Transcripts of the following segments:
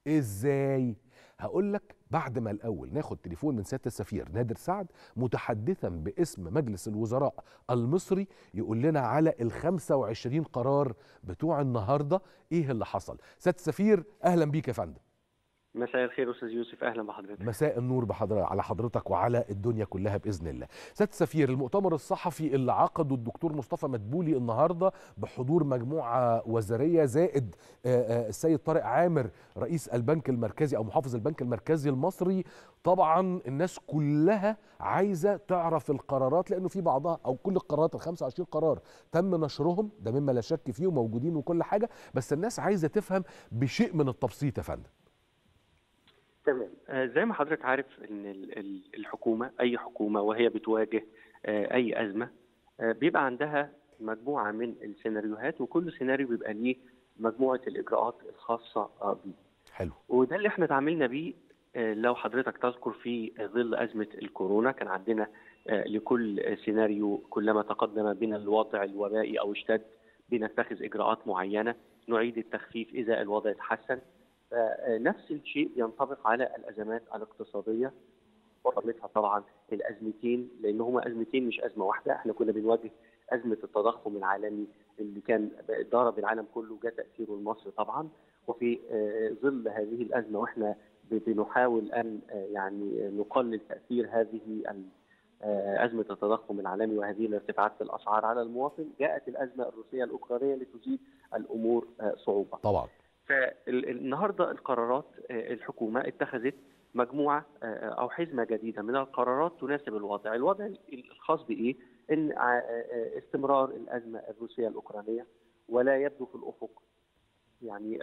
ازاي هقول لك بعد ما الاول ناخد تليفون من سياده السفير نادر سعد متحدثا باسم مجلس الوزراء المصري يقول لنا على ال 25 قرار بتوع النهارده ايه اللي حصل سياده السفير اهلا بيك يا فندم مساء الخير استاذ يوسف اهلا بحضرتك مساء النور بحضر على حضرتك وعلى الدنيا كلها باذن الله. سياده السفير المؤتمر الصحفي اللي عقده الدكتور مصطفى مدبولي النهارده بحضور مجموعه وزاريه زائد السيد طارق عامر رئيس البنك المركزي او محافظ البنك المركزي المصري طبعا الناس كلها عايزه تعرف القرارات لانه في بعضها او كل القرارات ال 25 قرار تم نشرهم ده مما لا شك فيه وموجودين وكل حاجه بس الناس عايزه تفهم بشيء من التبسيط يا فندم. تمام آه زي ما حضرتك عارف ان الحكومه اي حكومه وهي بتواجه آه اي ازمه آه بيبقى عندها مجموعه من السيناريوهات وكل سيناريو بيبقى ليه مجموعه الاجراءات الخاصه بيه. حلو. وده اللي احنا اتعاملنا بيه لو حضرتك تذكر في ظل ازمه الكورونا كان عندنا لكل سيناريو كلما تقدم بنا الوضع الوبائي او اشتد بنتخذ اجراءات معينه نعيد التخفيف اذا الوضع اتحسن نفس الشيء ينطبق على الازمات الاقتصاديه وضمتها طبعا الازمتين لان هما ازمتين مش ازمه واحده احنا كنا بنواجه ازمه التضخم العالمي اللي كان ضرب العالم كله جاء تاثيره لمصر طبعا وفي ظل هذه الازمه واحنا بنحاول ان يعني نقلل تاثير هذه أزمة التضخم العالمي وهذه الارتفاعات في الأسعار على المواطن جاءت الأزمة الروسية الأوكرانية لتزيد الأمور صعوبة طبعا فالنهارده القرارات الحكومه اتخذت مجموعه او حزمه جديده من القرارات تناسب الوضع، الوضع الخاص بايه؟ ان استمرار الازمه الروسيه الاوكرانيه ولا يبدو في الافق يعني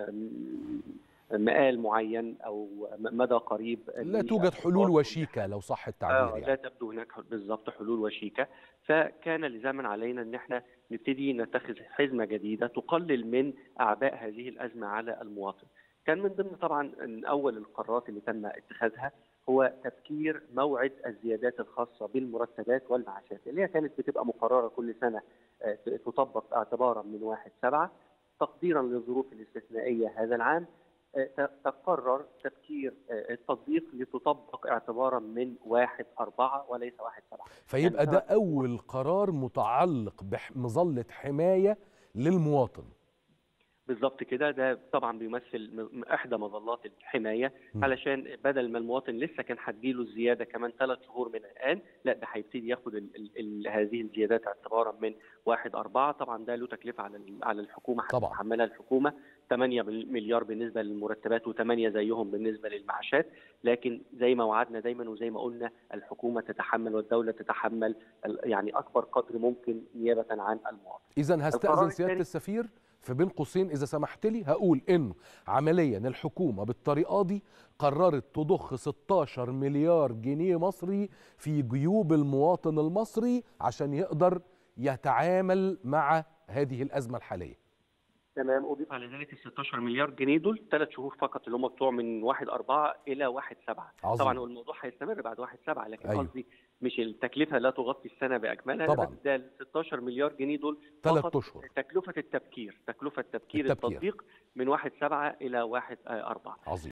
مآل معين او مدى قريب لا توجد حلول وشيكه لو صح التعبير يعني. لا تبدو هناك بالضبط حلول وشيكه فكان لزاما علينا ان احنا نبتدي نتخذ حزمه جديده تقلل من اعباء هذه الازمه على المواطن. كان من ضمن طبعا اول القرارات اللي تم اتخاذها هو تفكير موعد الزيادات الخاصه بالمرتبات والمعاشات اللي هي كانت بتبقى مقرره كل سنه تطبق اعتبارا من 1 7 تقديرا للظروف الاستثنائيه هذا العام تقرر تفكير التطبيق لتطبق اعتبارا من واحد أربعة وليس واحد سبعة فيبقى يعني ده أول قرار متعلق بمظلة حماية للمواطن بالظبط كده ده طبعا بيمثل احدى مظلات الحمايه م. علشان بدل ما المواطن لسه كان هتجيله الزياده كمان ثلاث شهور من الان لا ده هيبتدي ياخد ال ال ال هذه الزيادات اعتبارا من واحد أربعة طبعا ده له تكلفه على على الحكومه هتتحملها الحكومه 8 مليار بالنسبه للمرتبات و8 زيهم بالنسبه للمعاشات لكن زي ما وعدنا دايما وزي ما قلنا الحكومه تتحمل والدوله تتحمل يعني اكبر قدر ممكن نيابه عن المواطن اذا هستاذن سياده السفير في بين قوسين اذا سمحت لي هقول انه عمليا الحكومه بالطريقه دي قررت تضخ 16 مليار جنيه مصري في جيوب المواطن المصري عشان يقدر يتعامل مع هذه الازمه الحاليه تمام اضيف على ذلك ال 16 مليار جنيه دول ثلاث شهور فقط اللي هم بتوع من 1 4 الى 1 7 عظيم. طبعا الموضوع هيستمر بعد 1 7 لكن أيوه. قصدي مش التكلفه لا تغطي السنه باكملها طبعا بس ده ال 16 مليار جنيه دول ثلاث اشهر تكلفه التبكير تكلفه التبكير, التبكير. التطبيق من 1 7 الى 1 4 عظيم